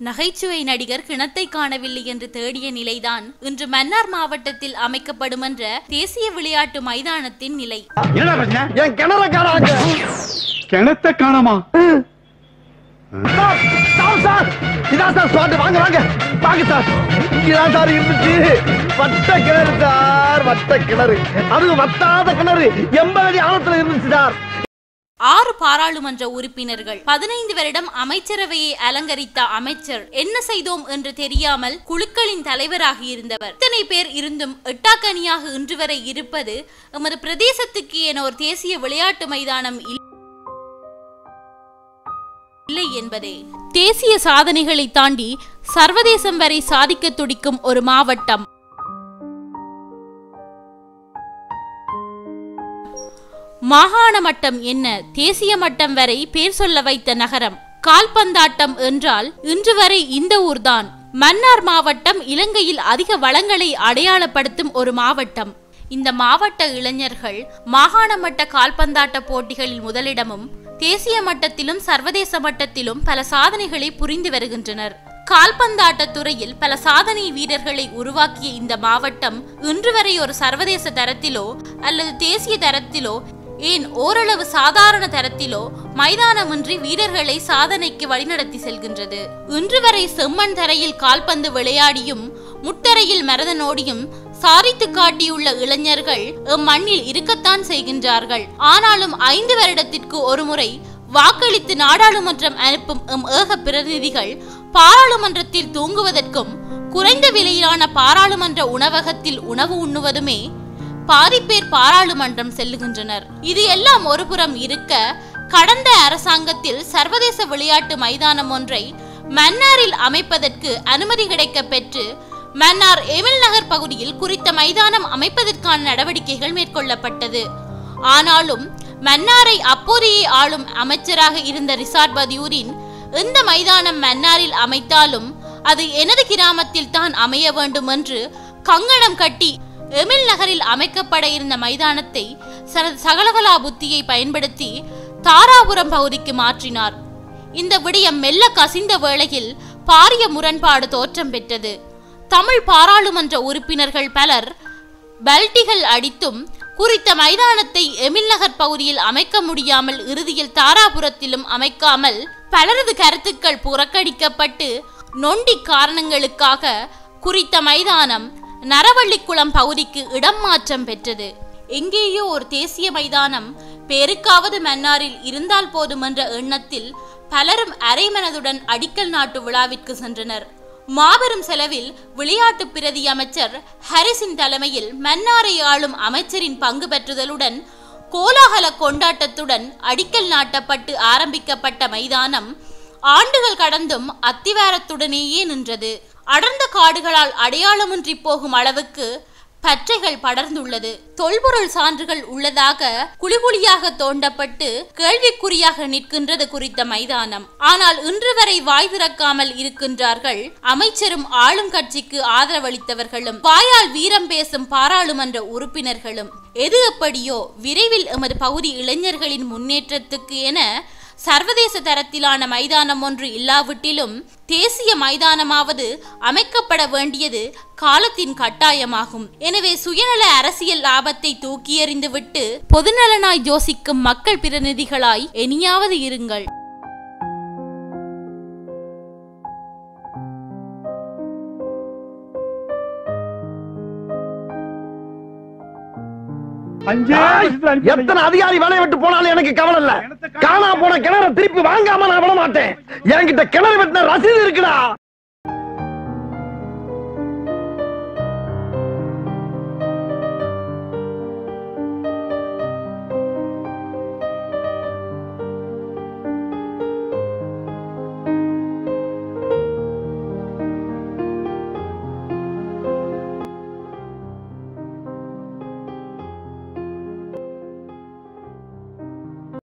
நகைச்சுவை நடிகர் கிணத்தை காணவில்லை என்று தேடிய நிலைதான் இன்று மன்னார் மாவட்டத்தில் அமைக்கப்படும் என்ற தேசிய விளையாட்டு மைதானத்தின் நிலை என்னடா பிரச்சனை என் கிணற காணாங்க கிணத்த காணாமா சார் சார் சார் இதான் சார் ஸ்பாட் வாங்க வாங்க வாங்க சார் இங்கதான் சார் இருந்துச்சு வட்ட கிணறு சார் வட்ட கிணறு அது வத்தாத கிணறு எண்பது அடி ஆழத்துல இருந்துச்சு சார் ஆறு பாராளுமன்ற உறுப்பினர்கள் பதினைந்து வருடம் அமைச்சரவையை அலங்கரித்த அமைச்சர் என்ன செய்தோம் என்று தெரியாமல் குழுக்களின் தலைவராக இருந்தவர் இத்தனை பேர் இருந்தும் எட்டாக்கனியாக இன்று வரை இருப்பது எமது பிரதேசத்துக்கு என ஒரு தேசிய விளையாட்டு மைதானம் இல்ல- இல்லை என்பதே தேசிய சாதனைகளை தாண்டி சர்வதேசம் வரை சாதிக்க துடிக்கும் ஒரு மாவட்டம் மாகாண மட்டம் என்ன தேசிய மட்டம் வரை பேர் சொல்ல வைத்த நகரம் கால்பந்தாட்டம் என்றால் இன்று வரை இந்த ஊர்தான் மன்னார் மாவட்டம் இலங்கையில் அதிக வளங்களை அடையாளப்படுத்தும் ஒரு மாவட்டம் இந்த மாவட்ட இளைஞர்கள் மாகாண மட்ட கால்பந்தாட்ட போட்டிகளில் முதலிடமும் தேசிய மட்டத்திலும் சர்வதேச மட்டத்திலும் பல சாதனைகளை புரிந்து வருகின்றனர் கால்பந்தாட்ட துறையில் பல சாதனை வீரர்களை உருவாக்கிய இந்த மாவட்டம் இன்று வரை ஒரு சர்வதேச தரத்திலோ அல்லது தேசிய தரத்திலோ ஏன் ஓரளவு சாதாரண தரத்திலோ மைதானமின்றி வீரர்களை சாதனைக்கு வழிநடத்தி செல்கின்றது இன்று வரை செம்மண் தரையில் கால்பந்து விளையாடியும் முத்தரையில் மரதனோடியும் சாதித்து காட்டியுள்ள இளைஞர்கள் எம் மண்ணில் இருக்கத்தான் செய்கின்றார்கள் ஆனாலும் ஐந்து வருடத்திற்கு ஒருமுறை வாக்களித்து நாடாளுமன்றம் அனுப்பும் எம் ஏக பிரதிநிதிகள் பாராளுமன்றத்தில் தூங்குவதற்கும் குறைந்த விலையிலான பாராளுமன்ற உணவகத்தில் உணவு உண்ணுவதுமே பாதி பேர் பாராளுமன்றம் செல்லுகின்றனர் இது எல்லாம் ஒருபுறம் இருக்க கடந்த அரசாங்கத்தில் சர்வதேச விளையாட்டு மைதானம் ஒன்றை மன்னாரில் அமைப்பதற்கு அனுமதி கிடைக்க பெற்று மன்னார் எமில் நகர் பகுதியில் குறித்த மைதானம் அமைப்பதற்கான நடவடிக்கைகள் மேற்கொள்ளப்பட்டது ஆனாலும் மன்னாரை அப்போதையே ஆளும் அமைச்சராக இருந்த ரிசார்ட் பதியூரின் எந்த மைதானம் மன்னாரில் அமைத்தாலும் அது எனது கிராமத்தில் தான் அமைய வேண்டும் என்று கங்கணம் கட்டி எமில் நகரில் அமைக்கப்பட இருந்த மைதானத்தை தனது சகலகலா புத்தியை பயன்படுத்தி தாராபுரம் பகுதிக்கு மாற்றினார் இந்த விடயம் மெல்ல கசிந்த வேளையில் பாரிய முரண்பாடு தோற்றம் பெற்றது தமிழ் பாராளுமன்ற உறுப்பினர்கள் பலர் பல்டிகள் அடித்தும் குறித்த மைதானத்தை எமில்நகர் பகுதியில் அமைக்க முடியாமல் இறுதியில் தாராபுரத்திலும் அமைக்காமல் பலரது கருத்துக்கள் புறக்கணிக்கப்பட்டு நொண்டி காரணங்களுக்காக குறித்த மைதானம் நரவள்ளிக்குளம் பகுதிக்கு இடம் மாற்றம் பெற்றது எங்கேயோ ஒரு தேசிய மைதானம் பேருக்காவது மன்னாரில் இருந்தால் போதும் என்ற எண்ணத்தில் பலரும் அரைமனதுடன் அடிக்கல் நாட்டு விழாவிற்கு சென்றனர் மாபெரும் செலவில் விளையாட்டு பிரதி அமைச்சர் ஹரிசின் தலைமையில் மன்னாரை ஆளும் அமைச்சரின் பங்கு பெற்றுதலுடன் கோலாகல கொண்டாட்டத்துடன் அடிக்கல் நாட்டப்பட்டு ஆரம்பிக்கப்பட்ட மைதானம் ஆண்டுகள் கடந்தும் அத்திவாரத்துடனேயே நின்றது அடர்ந்த காடுகளால் அடையாளமின்றி போகும் அளவுக்கு பற்றைகள் படர்ந்துள்ளது தொல்பொருள் சான்றுகள் உள்ளதாக குழிகுழியாக தோண்டப்பட்டு கேள்விக்குறியாக நிற்கின்றது குறித்த மைதானம் ஆனால் இன்று வரை வாய் திறக்காமல் இருக்கின்றார்கள் அமைச்சரும் ஆளும் கட்சிக்கு ஆதரவளித்தவர்களும் வாயால் வீரம் பேசும் பாராளுமன்ற உறுப்பினர்களும் எது எப்படியோ விரைவில் எமது பகுதி இளைஞர்களின் முன்னேற்றத்துக்கு என சர்வதேச தரத்திலான மைதானம் ஒன்று இல்லாவிட்டிலும் தேசிய மைதானமாவது அமைக்கப்பட வேண்டியது காலத்தின் கட்டாயமாகும் எனவே சுயநல அரசியல் லாபத்தை தூக்கி எறிந்துவிட்டு பொதுநலனாய் யோசிக்கும் மக்கள் பிரதிநிதிகளாய் இனியாவது இருங்கள் அஞ்சே நிமிஷத்துல அனுப்பி எத்தனை அதிகாரி வேலையை விட்டு போனாலும் எனக்கு கவலை இல்ல காணா போன கிணற திருப்பி வாங்காம நான் விட மாட்டேன் என்கிட்ட கிணறு வெட்டின ரசீது இருக்குடா